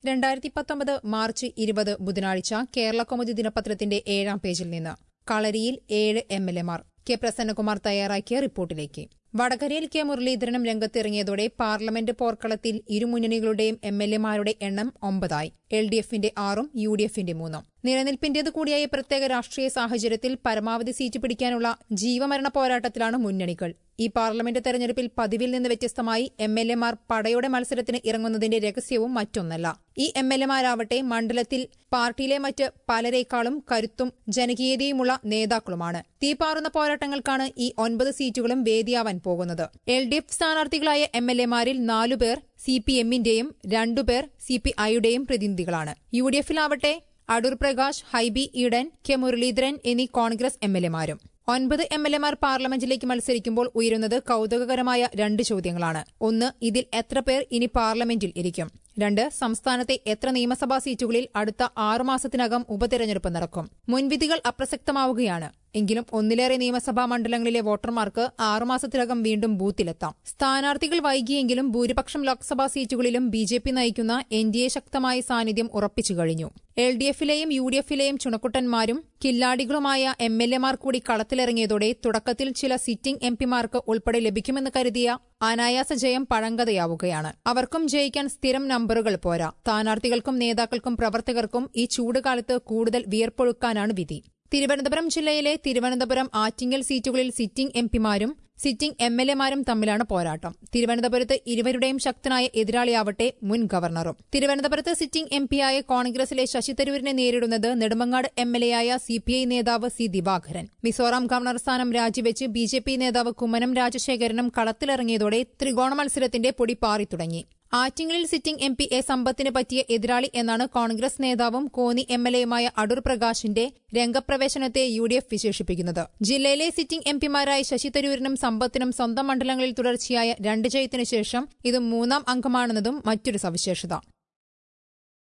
രണ്ടായിരത്തി പത്തൊമ്പത് മാർച്ച് ഇരുപത് ബുധനാഴ്ച കേരള കൗമുദി ദിനപത്രത്തിന്റെ ഏഴാം പേജിൽ നിന്ന് കളരിയിൽ ഏഴ് എം എൽ എമാർ കെ പ്രസന്നകുമാർ തയ്യാറാക്കിയ റിപ്പോർട്ടിലേക്ക് വടകരയിൽ കെ മുരളീധരനും രംഗത്തിറങ്ങിയതോടെ പാർലമെന്റ് പോർക്കളത്തിൽ ഇരുമുന്നണികളുടെയും എം എൽ എമാരുടെ എണ്ണം ഒമ്പതായി എൽ ഡി എഫിന്റെ ആറും യു ഡി എഫിന്റെ മൂന്നും നിലനിൽപ്പിന്റേത് കൂടിയായ പ്രത്യേക രാഷ്ട്രീയ സാഹചര്യത്തിൽ പരമാവധി സീറ്റ് പിടിക്കാനുള്ള ജീവമരണ പോരാട്ടത്തിലാണ് മുന്നണികൾ ഈ പാർലമെന്റ് തെരഞ്ഞെടുപ്പിൽ പതിവിൽ നിന്ന് വ്യത്യസ്തമായി എം എൽ എമാർ പടയുടെ മത്സരത്തിന് ഇറങ്ങുന്നതിന്റെ രഹസ്യവും മറ്റൊന്നല്ല ഈ എം എൽ എമാരാവട്ടെ മണ്ഡലത്തിൽ പാർട്ടിയിലെ മറ്റ് പലരേക്കാളും കരുത്തും ജനകീയതയുമുള്ള നേതാക്കളുമാണ് തീപാറുന്ന പോരാട്ടങ്ങൾക്കാണ് ഈ ഒൻപത് സീറ്റുകളും വേദിയാവാൻ പോകുന്നത് എൽ ഡി എഫ് സ്ഥാനാർത്ഥികളായ എം എൽ എമാരിൽ നാലുപേർ സി പി എമ്മിന്റെയും രണ്ടുപേർ സി പി ഐയുടെയും പ്രതിനിധികളാണ് യു ഡി എഫിലാവട്ടെ അടൂർ പ്രകാശ് ഹൈബി ഈഡൻ കെ മുരളീധരൻ എന്നീ കോൺഗ്രസ് എം എൽ എമാരും ഒൻപത് എം എൽ എമാർ പാർലമെന്റിലേക്ക് മത്സരിക്കുമ്പോൾ ഉയരുന്നത് കൌതുകകരമായ രണ്ട് ചോദ്യങ്ങളാണ് ഒന്ന് ഇതിൽ എത്ര പേർ ഇനി പാർലമെന്റിൽ ഇരിക്കും രണ്ട് സംസ്ഥാനത്തെ എത്ര നിയമസഭാ സീറ്റുകളിൽ അടുത്ത ആറുമാസത്തിനകം ഉപതെരഞ്ഞെടുപ്പ് നടക്കും മുൻവിധികൾ അപ്രസക്തമാവുകയാണ് എങ്കിലും ഒന്നിലേറെ നിയമസഭാ മണ്ഡലങ്ങളിലെ വോട്ടർമാർക്ക് ആറുമാസത്തിനകം വീണ്ടും ബൂത്തിലെത്താം സ്ഥാനാർത്ഥികൾ വൈകിയെങ്കിലും ഭൂരിപക്ഷം ലോക്സഭാ സീറ്റുകളിലും ബി ജെ പി നയിക്കുന്ന എൻ ഡി എ ശക്തമായ സാന്നിധ്യം ഉറപ്പിച്ചു കഴിഞ്ഞു എൽ ഡി എഫിലെയും യു ഡി എഫിലെയും ചുണക്കുട്ടന്മാരും കില്ലാടികളുമായ എം എൽ എമാർ കൂടി കളത്തിലിറങ്ങിയതോടെ തുടക്കത്തിൽ ചില സിറ്റിംഗ് എം പിമാർക്ക് ഉൾപ്പെടെ ലഭിക്കുമെന്ന് കരുതിയ അനായാസ ജയം പഴങ്കഥയാവുകയാണ് അവർക്കും ജയിക്കാൻ സ്ഥിരം നമ്പറുകൾ പോരാ സ്ഥാനാർത്ഥികൾക്കും നേതാക്കൾക്കും പ്രവർത്തകർക്കും ഈ ചൂടുകാലത്ത് കൂടുതൽ വിയർപ്പൊഴുക്കാനാണ് വിധി തിരുവനന്തപുരം ജില്ലയിലെ തിരുവനന്തപുരം ആറ്റിങ്ങൽ സീറ്റുകളിൽ സിറ്റിംഗ് എം പിമാരും സിറ്റിംഗ് എം എൽ എമാരും തമ്മിലാണ് പോരാട്ടം തിരുവനന്തപുരത്ത് ഇരുവരുടെയും ശക്തനായ എതിരാളിയാവട്ടെ മുൻ ഗവർണറും തിരുവനന്തപുരത്ത് സിറ്റിംഗ് എം പിയായ കോൺഗ്രസിലെ ശശി തരൂരിനെ നേരിടുന്നത് നെടുമങ്ങാട് എം എൽ എയായ സി പി ഐ നേതാവ് സി ദിവാകരൻ മിസോറാം ഗവർണർ സ്ഥാനം രാജിവെച്ച് ബി ജെ പി നേതാവ് കുമ്മനം രാജശേഖരനും കളത്തിലിറങ്ങിയതോടെ ത്രികോണ മത്സരത്തിന്റെ പൊടി പാറിത്തുടങ്ങി ആറ്റിങ്ങലിൽ സിറ്റിംഗ് എം പി എ സമ്പത്തിന് പറ്റിയ എതിരാളി എന്നാണ് കോൺഗ്രസ് നേതാവും കോന്നി എം എൽ എയുമായ അടൂർ പ്രകാശിന്റെ രംഗപ്രവേശനത്തെ യു ഡി എഫ് വിശേഷിപ്പിക്കുന്നത് ജില്ലയിലെ സിറ്റിംഗ് എം പിമാരായ ശശി തരൂരിനും സമ്പത്തിനും സ്വന്തം മണ്ഡലങ്ങളിൽ തുടർച്ചയായ രണ്ട് ജയത്തിനു ശേഷം ഇത് മൂന്നാം അംഗമാണെന്നതും മറ്റൊരു സവിശേഷത